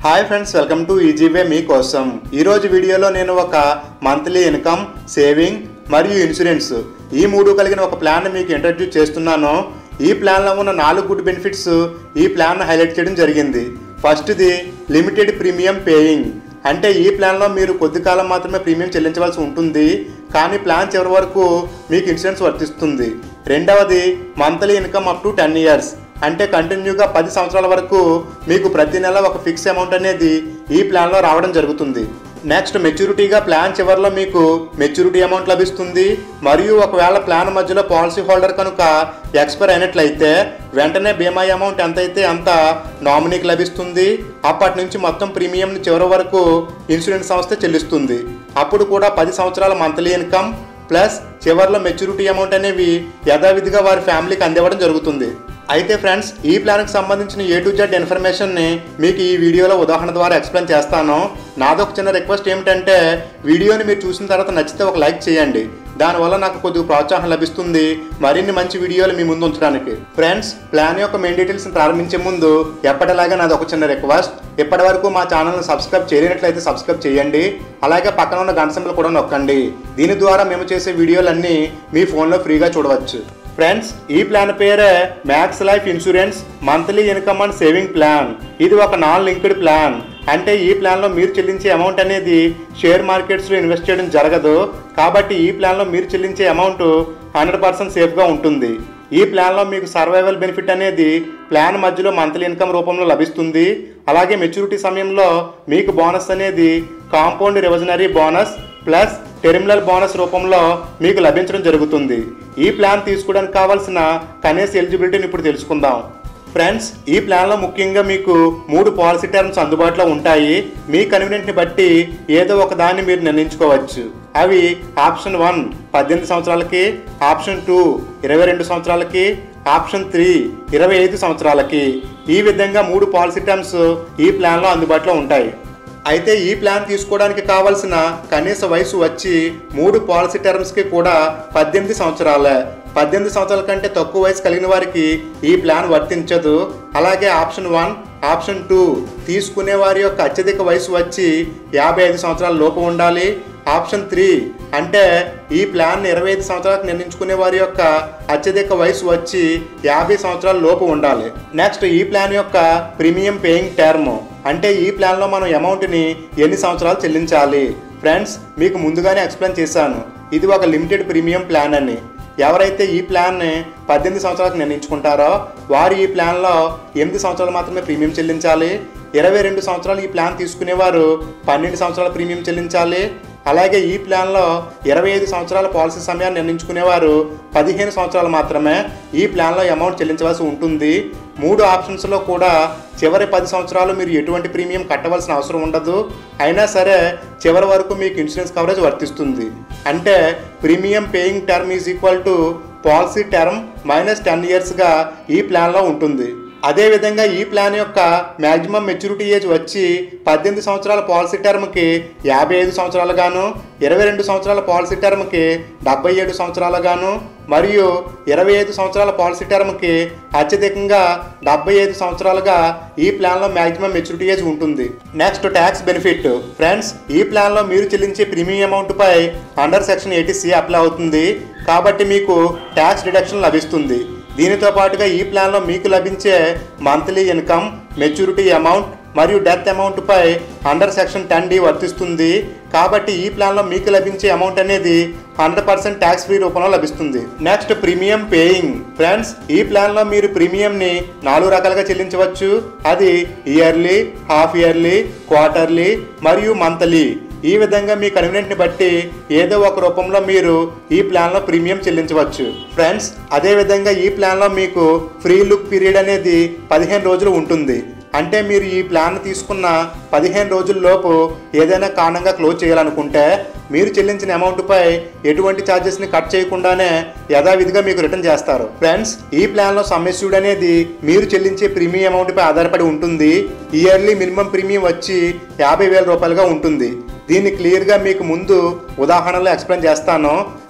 hi friends welcome to easy way మీకోసం ఈరోజు వీడియోలో నేను ఒక మంత్లీ ఇన్కమ్ సేవింగ్ మరియు ఇన్సూరెన్స్ ఈ మూడు కలిగిన ఒక ప్లాన్ మీకు ఇంట్రడ్యూస్ చేస్తున్నాను ఈ ప్లాన్లో ఉన్న నాలుగు గుడ్ బెనిఫిట్స్ ఈ ప్లాన్ హైలైట్ చేయడం జరిగింది ఫస్ట్ది లిమిటెడ్ ప్రీమియం పేయింగ్ అంటే ఈ ప్లాన్లో మీరు కొద్ది కాలం మాత్రమే ప్రీమియం చెల్లించవలసి ఉంటుంది కానీ ప్లాన్ చివరి వరకు మీకు ఇన్సూరెన్స్ వర్తిస్తుంది రెండవది monthly income up to ten years అంటే కంటిన్యూగా పది సంవత్సరాల వరకు మీకు ప్రతి నెల ఒక ఫిక్స్ అమౌంట్ అనేది ఈ ప్లాన్లో రావడం జరుగుతుంది నెక్స్ట్ మెచ్యూరిటీగా ప్లాన్ చివరిలో మీకు మెచ్యూరిటీ అమౌంట్ లభిస్తుంది మరియు ఒకవేళ ప్లాన్ మధ్యలో పాలసీ హోల్డర్ కనుక ఎక్స్పైర్ అయినట్లయితే వెంటనే బీమా అమౌంట్ ఎంతైతే అంత నామినీకి లభిస్తుంది అప్పటి నుంచి మొత్తం ప్రీమియం చివరి వరకు ఇన్సూరెన్స్ సంస్థ చెల్లిస్తుంది అప్పుడు కూడా పది సంవత్సరాల మంత్లీ ఇన్కమ్ ప్లస్ చివరిలో మెచ్యూరిటీ అమౌంట్ అనేవి యథావిధిగా వారి ఫ్యామిలీకి అందివ్వడం జరుగుతుంది అయితే ఫ్రెండ్స్ ఈ ప్లాన్కి సంబంధించిన ఏ టు జెడ్ ఇన్ఫర్మేషన్ని మీకు ఈ వీడియోలో ఉదాహరణ ద్వారా ఎక్స్ప్లెయిన్ చేస్తాను నాదొక చిన్న రిక్వెస్ట్ ఏమిటంటే వీడియోని మీరు చూసిన తర్వాత నచ్చితే ఒక లైక్ చేయండి దానివల్ల నాకు కొద్దిగా ప్రోత్సాహం లభిస్తుంది మరిన్ని మంచి వీడియోలు మీ ముందు ఉంచడానికి ఫ్రెండ్స్ ప్లాన్ యొక్క మెయిన్ డీటెయిల్స్ ప్రారంభించే ముందు ఎప్పటిలాగా నాది ఒక చిన్న రిక్వెస్ట్ ఇప్పటి వరకు మా ఛానల్ని సబ్స్క్రైబ్ చేయనట్లయితే సబ్స్క్రైబ్ చేయండి అలాగే పక్కన ఉన్న గంట సింబల్ కూడా నొక్కండి దీని ద్వారా మేము చేసే వీడియోలన్నీ మీ ఫోన్లో ఫ్రీగా చూడవచ్చు ఫ్రెండ్స్ ఈ ప్లాన్ పేరే Max life insurance monthly income and saving plan ఇది ఒక నాన్ లింక్డ్ ప్లాన్ అంటే ఈ ప్లాన్లో మీరు చెల్లించే అమౌంట్ అనేది షేర్ మార్కెట్స్లో ఇన్వెస్ట్ చేయడం జరగదు కాబట్టి ఈ ప్లాన్లో మీరు చెల్లించే అమౌంట్ హండ్రెడ్ పర్సెంట్ సేఫ్గా ఉంటుంది ఈ ప్లాన్లో మీకు సర్వైవల్ బెనిఫిట్ అనేది ప్లాన్ మధ్యలో మంత్లీ ఇన్కమ్ రూపంలో లభిస్తుంది అలాగే మెచ్యూరిటీ సమయంలో మీకు బోనస్ అనేది compound reversionary bonus plus terminal bonus రూపంలో మీకు లభించడం జరుగుతుంది ఈ ప్లాన్ తీసుకోవడానికి కావాల్సిన కనీస ఎలిజిబిలిటీని ఇప్పుడు తెలుసుకుందాం ఫ్రెండ్స్ ఈ ప్లాన్లో ముఖ్యంగా మీకు మూడు పాలసీ టర్మ్స్ అందుబాటులో ఉంటాయి మీ కన్వీనియంట్ని బట్టి ఏదో ఒక దాన్ని మీరు నిర్ణయించుకోవచ్చు అవి ఆప్షన్ వన్ పద్దెనిమిది సంవత్సరాలకి ఆప్షన్ టూ ఇరవై రెండు సంవత్సరాలకి ఆప్షన్ త్రీ ఇరవై ఐదు సంవత్సరాలకి ఈ విధంగా మూడు పాలసీ టర్మ్స్ ఈ ప్లాన్లో అందుబాటులో ఉంటాయి అయితే ఈ ప్లాన్ తీసుకోవడానికి కావాల్సిన కనీస వయసు వచ్చి మూడు పాలసీ టర్మ్స్కి కూడా పద్దెనిమిది సంవత్సరాలే పద్దెనిమిది సంవత్సరాల కంటే తక్కువ వయసు కలిగిన వారికి ఈ ప్లాన్ వర్తించదు అలాగే ఆప్షన్ వన్ ఆప్షన్ టూ తీసుకునే వారి యొక్క అత్యధిక వయసు వచ్చి యాభై ఐదు సంవత్సరాల లోపు ఉండాలి ఆప్షన్ త్రీ అంటే ఈ ప్లాన్ ఇరవై ఐదు సంవత్సరాలకు నిర్ణయించుకునే వారి యొక్క అత్యధిక వయసు వచ్చి యాభై సంవత్సరాల లోపు ఉండాలి నెక్స్ట్ ఈ ప్లాన్ యొక్క ప్రీమియం పేయింగ్ టర్మ్ అంటే ఈ ప్లాన్లో మనం అమౌంట్ని ఎన్ని సంవత్సరాలు చెల్లించాలి ఫ్రెండ్స్ మీకు ముందుగానే ఎక్స్ప్లెయిన్ చేశాను ఇది ఒక లిమిటెడ్ ప్రీమియం ప్లాన్ అని ఎవరైతే ఈ ప్లాన్ని పద్దెనిమిది సంవత్సరాలకు నిర్ణయించుకుంటారో వారు ఈ ప్లాన్లో ఎనిమిది సంవత్సరాలు మాత్రమే ప్రీమియం చెల్లించాలి ఇరవై రెండు సంవత్సరాలు ఈ ప్లాన్ తీసుకునేవారు పన్నెండు సంవత్సరాల ప్రీమియం చెల్లించాలి అలాగే ఈ ప్లాన్లో ఇరవై ఐదు సంవత్సరాల పాలసీ సమయాన్ని నిర్ణయించుకునేవారు పదిహేను సంవత్సరాలు మాత్రమే ఈ ప్లాన్లో అమౌంట్ చెల్లించవలసి ఉంటుంది మూడు ఆప్షన్స్లో కూడా చివరి పది సంవత్సరాలు మీరు ఎటువంటి ప్రీమియం కట్టవలసిన అవసరం ఉండదు అయినా సరే చివరి వరకు మీకు ఇన్సూరెన్స్ కవరేజ్ వర్తిస్తుంది అంటే premium paying term is equal to policy term minus ten ఇయర్స్గా ఈ ప్లాన్లో ఉంటుంది అదేవిధంగా ఈ ప్లాన్ యొక్క మ్యాక్సిమం మెచ్యూరిటీ ఏజ్ వచ్చి పద్దెనిమిది సంవత్సరాల పాలసీ టర్మ్కి యాభై ఐదు సంవత్సరాలుగాను ఇరవై రెండు సంవత్సరాల పాలసీ టర్మ్కి డెబ్బై ఏడు సంవత్సరాలుగాను మరియు ఇరవై ఐదు సంవత్సరాల పాలసీ టర్మ్కి అత్యధికంగా డెబ్బై ఐదు సంవత్సరాలుగా ఈ ప్లాన్లో మ్యాక్సిమం మెచ్యూరిటీ ఏజ్ ఉంటుంది నెక్స్ట్ ట్యాక్స్ బెనిఫిట్ ఫ్రెండ్స్ ఈ ప్లాన్లో మీరు చెల్లించే ప్రీమియం అమౌంట్పై under section eighty C apply అవుతుంది కాబట్టి మీకు ట్యాక్స్ డిడక్షన్ లభిస్తుంది దీనితో పాటుగా ఈ ప్లాన్లో మీకు లభించే మంత్లీ ఇన్కమ్ మెచ్యూరిటీ అమౌంట్ మరియు డెత్ అమౌంట్పై అండర్ సెక్షన్ టెన్ డి వర్తిస్తుంది కాబట్టి ఈ ప్లాన్లో మీకు లభించే అమౌంట్ అనేది హండ్రెడ్ పర్సెంట్ ట్యాక్స్ ఫ్రీ రూపంలో లభిస్తుంది నెక్స్ట్ ప్రీమియం పేయింగ్ ఫ్రెండ్స్ ఈ ప్లాన్లో మీరు ప్రీమియంని నాలుగు రకాలుగా చెల్లించవచ్చు అది ఇయర్లీ హాఫ్ ఇయర్లీ క్వార్టర్లీ మరియు మంత్లీ ఈ విధంగా మీ కన్వీనియంట్ని బట్టి ఏదో ఒక రూపంలో మీరు ఈ ప్లాన్లో ప్రీమియం చెల్లించవచ్చు ఫ్రెండ్స్ అదేవిధంగా ఈ ప్లాన్లో మీకు ఫ్రీ లుక్ పీరియడ్ అనేది పదిహేను రోజులు ఉంటుంది అంటే మీరు ఈ ప్లాన్ తీసుకున్న పదిహేను రోజుల్లోపు ఏదైనా కారణంగా క్లోజ్ చేయాలనుకుంటే మీరు చెల్లించిన అమౌంట్పై ఎటువంటి ఛార్జెస్ని కట్ చేయకుండానే యథావిధిగా మీకు రిటర్న్ చేస్తారు ఫ్రెండ్స్ ఈ ప్లాన్లో సమ్మెస్యూడ్ అనేది మీరు చెల్లించే ప్రీమియం అమౌంట్పై ఆధారపడి ఉంటుంది ఇయర్లీ మినిమం ప్రీమియం వచ్చి యాభై వేల రూపాయలుగా ఉంటుంది దీన్ని క్లియర్గా మీకు ముందు ఉదాహరణలో ఎక్స్ప్లెయిన్ చేస్తాను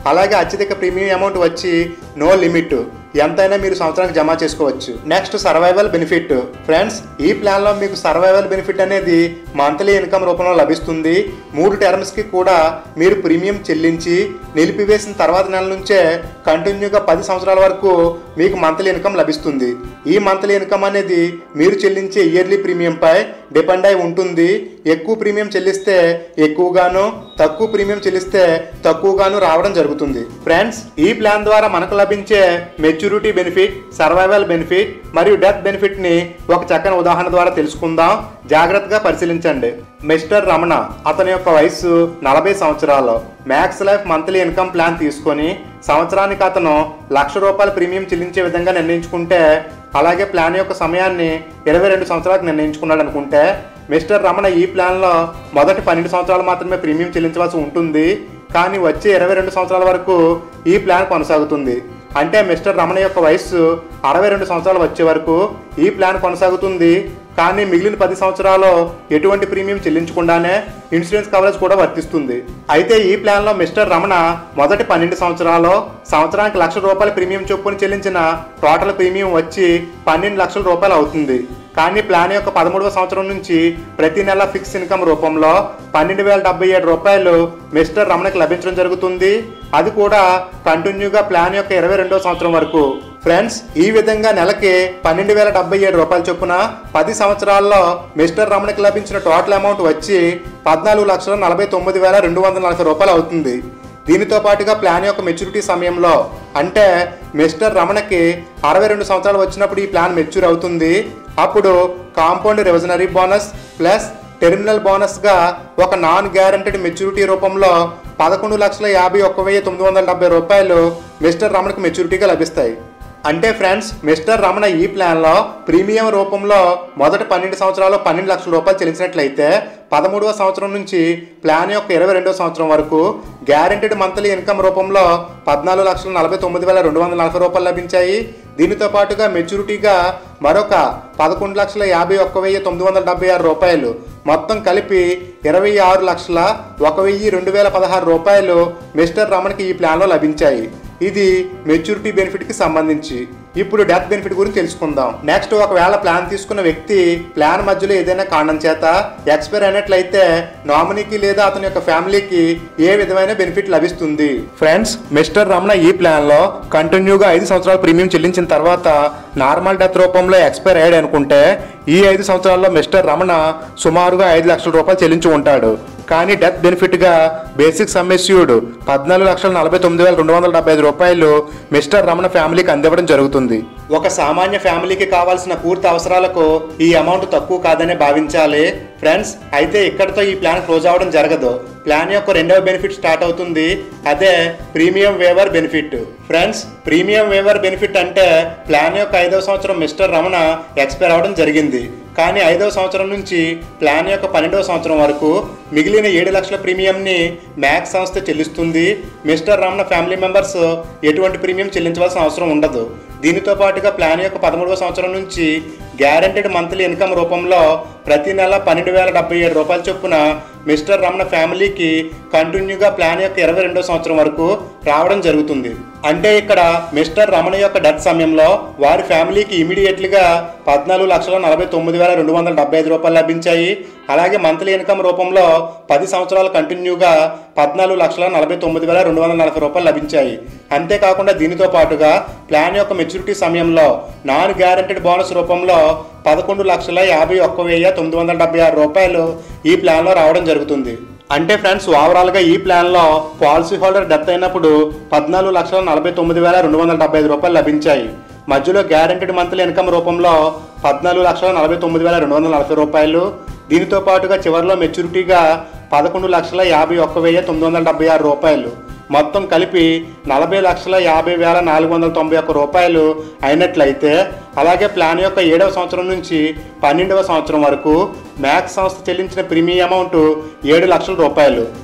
అలాగే అత్యధిక ప్రీమియం అమౌంట్ వచ్చి నో లిమిట్ ఎంతైనా మీరు సంవత్సరానికి జమ చేసుకోవచ్చు నెక్స్ట్ సర్వైవల్ బెనిఫిట్ ఫ్రెండ్స్ ఈ ప్లాన్లో మీకు సర్వైవల్ బెనిఫిట్ అనేది మంత్లీ ఇన్కమ్ రూపంలో లభిస్తుంది మూడు టర్మ్స్కి కూడా మీరు ప్రీమియం చెల్లించి నిలిపివేసిన తర్వాత నెల నుంచే కంటిన్యూగా పది సంవత్సరాల వరకు మీకు మంత్లీ ఇన్కమ్ లభిస్తుంది ఈ మంత్లీ ఇన్కమ్ అనేది మీరు చెల్లించే ఇయర్లీ ప్రీమియంపై డిపెండ్ అయి ఉంటుంది ఎక్కువ ప్రీమియం చెల్లిస్తే ఎక్కువగాను తక్కువ ప్రీమియం చెల్లిస్తే తక్కువగాను రావడం జరుగుతుంది ఫ్రెండ్స్ ఈ ప్లాన్ ద్వారా మనకు లభించే మెచ్యూరిటీ బెనిఫిట్ సర్వైవల్ బెనిఫిట్ మరియు డెత్ బెనిఫిట్ ని ఒక చక్కని ఉదాహరణ ద్వారా తెలుసుకుందాం జాగ్రత్తగా పరిశీలించండి మిస్టర్ రమణ అతని యొక్క వయసు నలభై సంవత్సరాలు Max Life monthly income plan తీసుకొని సంవత్సరానికి అతను లక్ష రూపాయల ప్రీమియం చెల్లించే విధంగా నిర్ణయించుకుంటే అలాగే ప్లాన్ యొక్క సమయాన్ని ఇరవై రెండు సంవత్సరాలకు నిర్ణయించుకున్నాడు అనుకుంటే మిస్టర్ రమణ ఈ ప్లాన్లో మొదటి పన్నెండు సంవత్సరాలు మాత్రమే ప్రీమియం చెల్లించవలసి ఉంటుంది కానీ వచ్చే ఇరవై రెండు సంవత్సరాల వరకు ఈ ప్లాన్ కొనసాగుతుంది అంటే మిస్టర్ రమణ యొక్క వయస్సు అరవై రెండు సంవత్సరాలు వచ్చే వరకు ఈ ప్లాన్ కొనసాగుతుంది కానీ మిగిలిన పది సంవత్సరాలు ఎటువంటి ప్రీమియం చెల్లించకుండానే ఇన్సూరెన్స్ కవరేజ్ కూడా వర్తిస్తుంది అయితే ఈ ప్లాన్లో మిస్టర్ రమణ మొదటి పన్నెండు సంవత్సరాలు సంవత్సరానికి లక్ష రూపాయల ప్రీమియం చొప్పున చెల్లించిన టోటల్ ప్రీమియం వచ్చి పన్నెండు లక్షల రూపాయలు అవుతుంది కానీ ప్లాన్ యొక్క పదమూడవ సంవత్సరం నుంచి ప్రతి నెల ఫిక్స్ ఇన్కమ్ రూపంలో పన్నెండు వేల డెబ్బై ఏడు రూపాయలు మిస్టర్ రమణకి లభించడం జరుగుతుంది అది కూడా కంటిన్యూగా ప్లాన్ యొక్క ఇరవై రెండవ సంవత్సరం వరకు ఫ్రెండ్స్ ఈ విధంగా నెలకి పన్నెండు వేల డెబ్బై ఏడు రూపాయల చొప్పున పది సంవత్సరాల్లో మిస్టర్ రమణకి లభించిన టోటల్ అమౌంట్ వచ్చి పద్నాలుగు లక్షల నలభై తొమ్మిది వేల రెండు వందల నలభై రూపాయలు అవుతుంది దీనితో పాటుగా ప్లాన్ యొక్క మెచ్యూరిటీ సమయంలో అంటే మిస్టర్ రమణకి అరవై రెండు సంవత్సరాలు వచ్చినప్పుడు ఈ ప్లాన్ మెచ్యూర్ అవుతుంది అప్పుడు compound reversionary bonus plus terminal బోనస్గా ఒక నాన్ గ్యారంటెడ్ మెచ్యూరిటీ రూపంలో పదకొండు లక్షల యాభై ఒక్క వెయ్యి తొమ్మిది వందల డెబ్బై రూపాయలు మిస్టర్ రమణకు మెచ్యూరిటీగా లభిస్తాయి అంటే ఫ్రెండ్స్ మిస్టర్ రమణ ఈ ప్లాన్లో ప్రీమియం రూపంలో మొదటి పన్నెండు సంవత్సరాలు పన్నెండు లక్షల రూపాయలు చెల్లించినట్లయితే పదమూడవ సంవత్సరం నుంచి ప్లాన్ యొక్క ఇరవై రెండవ సంవత్సరం వరకు గ్యారెంటెడ్ మంత్లీ ఇన్కమ్ రూపంలో పద్నాలుగు లక్షల నలభై తొమ్మిది వేల రెండు వందల నలభై రూపాయలు లభించాయి దీనితో పాటుగా మెచ్యూరిటీగా మరొక పదకొండు లక్షల యాభై ఒక్క వెయ్యి తొమ్మిది వందల డెబ్బై ఆరు రూపాయలు మొత్తం కలిపి ఇరవై ఆరు లక్షల ఒక వెయ్యి రెండు వేల పదహారు రూపాయలు మిస్టర్ రమణకి ఈ ప్లాన్లో లభించాయి ఇది మెచ్యూరిటీ బెనిఫిట్కి సంబంధించి ఇప్పుడు డెత్ బెనిఫిట్ గురించి తెలుసుకుందాం నెక్స్ట్ ఒకవేళ ప్లాన్ తీసుకున్న వ్యక్తి ప్లాన్ మధ్యలో ఏదైనా కారణం చేత ఎక్స్పైర్ అయినట్లయితే నామినీకి లేదా అతని యొక్క ఫ్యామిలీకి ఏ విధమైన బెనిఫిట్ లభిస్తుంది ఫ్రెండ్స్ మిస్టర్ రమణ ఈ ప్లాన్ లో కంటిన్యూగా ఐదు సంవత్సరాల ప్రీమియం చెల్లించిన తర్వాత నార్మల్ డెత్ రూపంలో ఎక్స్పైర్ అయ్యాడు అనుకుంటే ఈ ఐదు సంవత్సరాల్లో మిస్టర్ రమణ సుమారుగా ఐదు లక్షల రూపాయలు చెల్లించి ఉంటాడు కానీ డెత్ బెనిఫిట్ గా బేసిక్ సమ్మెస్యూడ్ పద్నాలుగు లక్షల నలభై తొమ్మిది వేల రెండు వందల డెబ్బై ఐదు రూపాయలు మిస్టర్ రమణ ఫ్యామిలీకి అందివ్వడం జరుగుతుంది ఒక సామాన్య ఫ్యామిలీకి కావాల్సిన పూర్తి అవసరాలకు ఈ అమౌంట్ తక్కువ కాదని భావించాలి ఫ్రెండ్స్ అయితే ఇక్కడితో ఈ ప్లాన్ క్లోజ్ అవ్వడం జరగదు ప్లాన్ యొక్క రెండవ బెనిఫిట్ స్టార్ట్ అవుతుంది అదే premium waiver benefit friends premium waiver benefit అంటే ప్లాన్ యొక్క ఐదవ సంవత్సరం మిస్టర్ రమణ ఎక్స్పైర్ అవ్వడం జరిగింది కానీ ఐదవ సంవత్సరం నుంచి ప్లాన్ యొక్క పన్నెండవ సంవత్సరం వరకు మిగిలిన ఏడు లక్షల ప్రీమియంని మ్యాక్స్ సంస్థ చెల్లిస్తుంది మిస్టర్ రమణ ఫ్యామిలీ మెంబర్స్ ఎటువంటి ప్రీమియం చెల్లించవలసిన అవసరం ఉండదు దీనితో పాటుగా ప్లాన్ యొక్క పదమూడవ సంవత్సరం నుంచి గ్యారంటెడ్ మంత్లీ ఇన్కమ్ రూపంలో ప్రతి నెల పన్నెండు వేల డెబ్బై ఏడు రూపాయల చొప్పున మిస్టర్ రమణ ఫ్యామిలీకి కంటిన్యూగా ప్లాన్ యొక్క ఇరవై రెండో సంవత్సరం వరకు రావడం జరుగుతుంది అంటే ఇక్కడ మిస్టర్ రమణ యొక్క డెత్ సమయంలో వారి ఫ్యామిలీకి ఇమీడియట్లీగా పద్నాలుగు లక్షల నలభై తొమ్మిది వేల రెండు వందల డెబ్బై ఐదు రూపాయలు లభించాయి అలాగే మంత్లీ ఇన్కమ్ రూపంలో పది సంవత్సరాలు కంటిన్యూగా పద్నాలుగు లక్షల నలభై తొమ్మిది వేల రెండు వందల నలభై రూపాయలు లభించాయి అంతేకాకుండా దీనితో పాటుగా ప్లాన్ యొక్క మెచ్యూరిటీ సమయంలో నాన్ గ్యారెంటెడ్ బోనస్ రూపంలో పదకొండు లక్షల యాభై ఒక్క వెయ్యి తొమ్మిది వందల డెబ్బై ఆరు రూపాయలు ఈ ప్లాన్లో రావడం జరుగుతుంది అంటే ఫ్రెండ్స్ ఓవరాల్గా ఈ ప్లాన్లో పాలసీ హోల్డర్ డెత్ అయినప్పుడు పద్నాలుగు లక్షల నలభై తొమ్మిది వేల రెండు వందల డెబ్బై ఐదు రూపాయలు లభించాయి మధ్యలో గ్యారెంటెడ్ మంత్లీ ఇన్కమ్ రూపంలో పద్నాలుగు లక్షల నలభై తొమ్మిది వేల రెండు వందల నలభై రూపాయలు దీనితో పాటుగా చివరిలో మెచ్యూరిటీగా పదకొండు లక్షల యాభై ఒక్క వెయ్యి తొమ్మిది వందల డెబ్బై ఆరు రూపాయలు మొత్తం కలిపి నలభై లక్షల యాభై వేల నాలుగు వందల తొంభై ఒక్క రూపాయలు అయినట్లయితే అలాగే ప్లాన్ యొక్క ఏడవ సంవత్సరం నుంచి పన్నెండవ సంవత్సరం వరకు మ్యాక్స్ సంస్థ చెల్లించిన ప్రీమియం అమౌంట్ ఏడు లక్షల రూపాయలు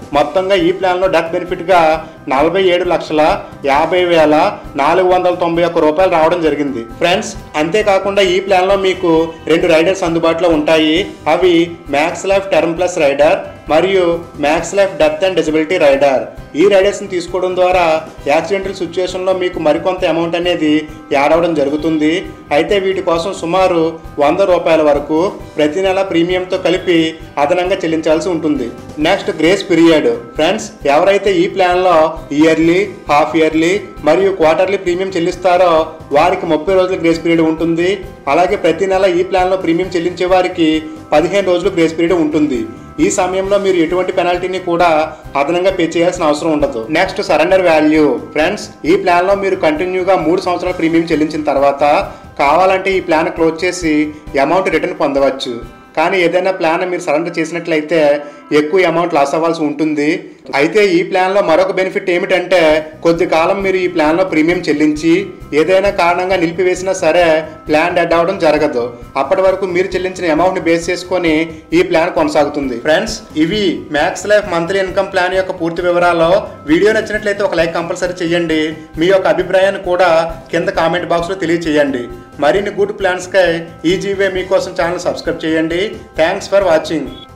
మొత్తంగా ఈ ప్లాన్లో డెత్ బెనిఫిట్గా నలభై ఏడు లక్షల యాభై వేల నాలుగు వందల తొంభై ఒక్క రూపాయలు రావడం జరిగింది ఫ్రెండ్స్ అంతేకాకుండా ఈ ప్లాన్లో మీకు రెండు రైడర్స్ అందుబాటులో ఉంటాయి అవి Max Life term plus rider మరియు Max Life death and disability rider ఈ రైడర్స్ని తీసుకోవడం ద్వారా యాక్సిడెంటల్ సిచ్యువేషన్లో మీకు మరికొంత అమౌంట్ అనేది యాడ్ అవ్వడం జరుగుతుంది అయితే వీటి కోసం సుమారు వంద రూపాయల వరకు ప్రతి నెల ప్రీమియంతో కలిపి అదనంగా చెల్లించాల్సి ఉంటుంది నెక్స్ట్ గ్రేస్ పీరియడ్ ఫ్రెండ్స్ ఎవరైతే ఈ ప్లాన్లో ఇయర్లీ హాఫ్ ఇయర్లీ మరియు క్వార్టర్లీ ప్రీమియం చెల్లిస్తారో వారికి ముప్పై రోజుల గ్రేస్ పీరియడ్ ఉంటుంది అలాగే ప్రతి నెల ఈ ప్లాన్లో ప్రీమియం చెల్లించే వారికి పదిహేను రోజులు గ్రేస్ పీరియడ్ ఉంటుంది ఈ సమయంలో మీరు ఎటువంటి పెనాల్టీని కూడా అదనంగా పే చేయాల్సిన అవసరం ఉండదు నెక్స్ట్ సరెండర్ వాల్యూ ఫ్రెండ్స్ ఈ ప్లాన్లో మీరు కంటిన్యూగా మూడు సంవత్సరాల ప్రీమియం చెల్లించిన తర్వాత కావాలంటే ఈ ప్లాన్ క్లోజ్ చేసి అమౌంట్ రిటర్న్ పొందవచ్చు కానీ ఏదైనా ప్లాన్ మీరు సరెండర్ చేసినట్లయితే ఎక్కువ అమౌంట్ లాస్ అవ్వాల్సి ఉంటుంది అయితే ఈ ప్లాన్లో మరొక బెనిఫిట్ ఏమిటంటే కొద్ది కాలం మీరు ఈ ప్లాన్లో ప్రీమియం చెల్లించి ఏదైనా కారణంగా నిలిపివేసినా సరే ప్లాన్ డెడ్ అవ్వడం జరగదు అప్పటి వరకు మీరు చెల్లించిన అమౌంట్ని బేస్ చేసుకొని ఈ ప్లాన్ కొనసాగుతుంది ఫ్రెండ్స్ ఇవి Max Life monthly income plan యొక్క పూర్తి వివరాలు వీడియో నచ్చినట్లయితే ఒక లైక్ కంపల్సరీ చేయండి మీ యొక్క అభిప్రాయాన్ని కూడా కింద కామెంట్ బాక్స్లో తెలియచేయండి మరిన్ని గుడ్ ప్లాన్స్కై ఈ జీవే మీకోసం ఛానల్ సబ్స్క్రైబ్ చేయండి థ్యాంక్స్ ఫర్ వాచింగ్